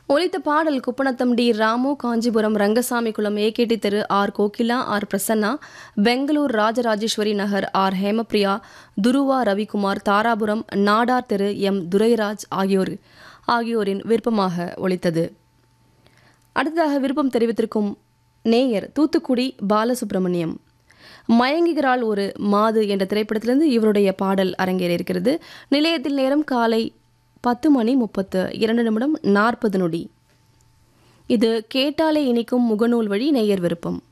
ஒலித்த பாடல் Kuppanatham T Ramu Kanchipuram Rangasamy Kulam AKT தெரு R Kokila R Prasanna Bangalore Rajarajeshwari Nagar R Hemapriya Dhruva Ravikumar Dharapuram Nadar தெரு எம் துரைராஜ் ஆகியோர் ஆகியோரின் விருப்பமாக ஒலித்தது அடுத்ததாக விருப்பம் தெரிவித்திருக்கும் நேயர் தூத்துக்குடி பாலசுப்ரமணியம் மயங்குகிறாள் ஒரு மாது என்ற திரைப்படத்திலிருந்து இவருடைய பாடல் அரங்கேற இருக்கிறது நிலையத்தில் நேரம் காலை பத்து மணி முப்பத்து இரண்டு நிமிடம் நாற்பது நொடி இது கேட்டாலே இனிக்கும் முகநூல் வழி நேயர் விருப்பம்